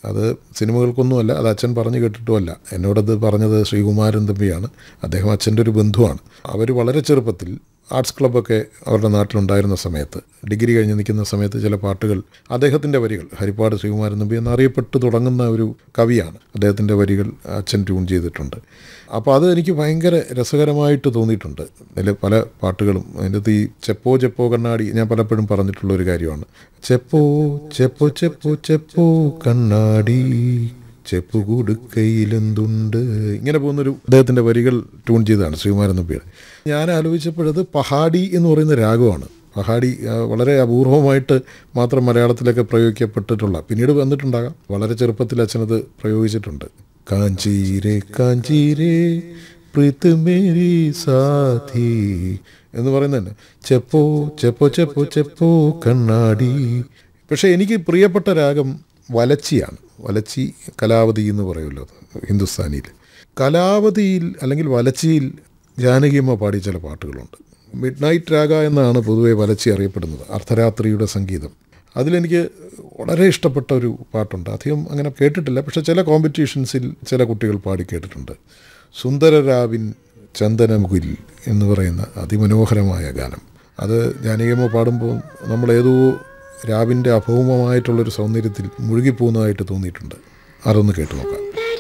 അത് സിനിമകൾക്കൊന്നുമല്ല അത് അച്ഛൻ പറഞ്ഞു കേട്ടിട്ടുമല്ല എന്നോടത് പറഞ്ഞത് ശ്രീകുമാരൻ തമ്പിയാണ് അദ്ദേഹം അച്ഛൻ്റെ ഒരു ബന്ധുവാണ് അവർ വളരെ ചെറുപ്പത്തിൽ ആർട്സ് ക്ലബ്ബൊക്കെ അവരുടെ നാട്ടിലുണ്ടായിരുന്ന സമയത്ത് ഡിഗ്രി കഴിഞ്ഞ് നിൽക്കുന്ന സമയത്ത് ചില പാട്ടുകൾ അദ്ദേഹത്തിൻ്റെ വരികൾ ഹരിപ്പാട് ശ്രീകുമാരൻ തമ്പി എന്നറിയപ്പെട്ട് തുടങ്ങുന്ന ഒരു കവിയാണ് അദ്ദേഹത്തിൻ്റെ വരികൾ അച്ഛൻ ട്യൂൺ ചെയ്തിട്ടുണ്ട് അപ്പോൾ അത് എനിക്ക് ഭയങ്കര രസകരമായിട്ട് തോന്നിയിട്ടുണ്ട് അതിൽ പല പാട്ടുകളും അതിൻ്റെ അകത്ത് ഈ ചെപ്പോ ചെപ്പോ കണ്ണാടി ഞാൻ പലപ്പോഴും പറഞ്ഞിട്ടുള്ള ഒരു കാര്യമാണ് ചെപ്പോ ചെപ്പോ ചെപ്പോ ചെപ്പോ കണ്ണാടി ചെപ്പ് കൊടുക്കയിലെന്തുണ്ട് ഇങ്ങനെ പോകുന്നൊരു അദ്ദേഹത്തിൻ്റെ വരികൾ ട്യൂൺ ചെയ്തതാണ് ശ്രീകുമാരൻ നമ്പിയുടെ ഞാൻ ആലോചിച്ചപ്പോഴത് പഹാഡി എന്ന് പറയുന്ന രാഗമാണ് പഹാഡി ആ, വളരെ അപൂർവമായിട്ട് മാത്രം മലയാളത്തിലൊക്കെ പ്രയോഗിക്കപ്പെട്ടിട്ടുള്ള പിന്നീട് വന്നിട്ടുണ്ടാകാം വളരെ ചെറുപ്പത്തിൽ അച്ഛനത് പ്രയോഗിച്ചിട്ടുണ്ട് കാഞ്ചീരെ കാഞ്ചീരെ പ്രീത് മേരി സാഥി എന്ന് പറയുന്നത് തന്നെ ചെപ്പോ ചെപ്പോ ചെപ്പോ ചെപ്പോ കണ്ണാടി പക്ഷേ എനിക്ക് പ്രിയപ്പെട്ട രാഗം വലച്ചിയാണ് വലച്ചി കലാവതി എന്ന് പറയുമല്ലോ ഹിന്ദുസ്ഥാനിയിൽ കലാവതിയിൽ അല്ലെങ്കിൽ വലച്ചിയിൽ ജാനകിയമ്മ പാടിയ ചില പാട്ടുകളുണ്ട് മിഡ് നൈറ്റ് രാഗ എന്നാണ് പൊതുവെ വലച്ചി അറിയപ്പെടുന്നത് അർദ്ധരാത്രിയുടെ സംഗീതം അതിലെനിക്ക് വളരെ ഇഷ്ടപ്പെട്ട ഒരു പാട്ടുണ്ട് അധികം അങ്ങനെ കേട്ടിട്ടില്ല പക്ഷെ ചില കോമ്പറ്റീഷൻസിൽ ചില കുട്ടികൾ പാടി കേട്ടിട്ടുണ്ട് സുന്ദരരാവിൻ ചന്ദനമുകിൽ എന്ന് പറയുന്ന അതിമനോഹരമായ ഗാനം അത് ജാനകിയമ്മ പാടുമ്പോൾ നമ്മളേതോ രാവിൻ്റെ അഭൗമമായിട്ടുള്ളൊരു സൗന്ദര്യത്തിൽ മുഴുകിപ്പോകുന്നതായിട്ട് തോന്നിയിട്ടുണ്ട് അതൊന്ന് കേട്ടു നോക്കാം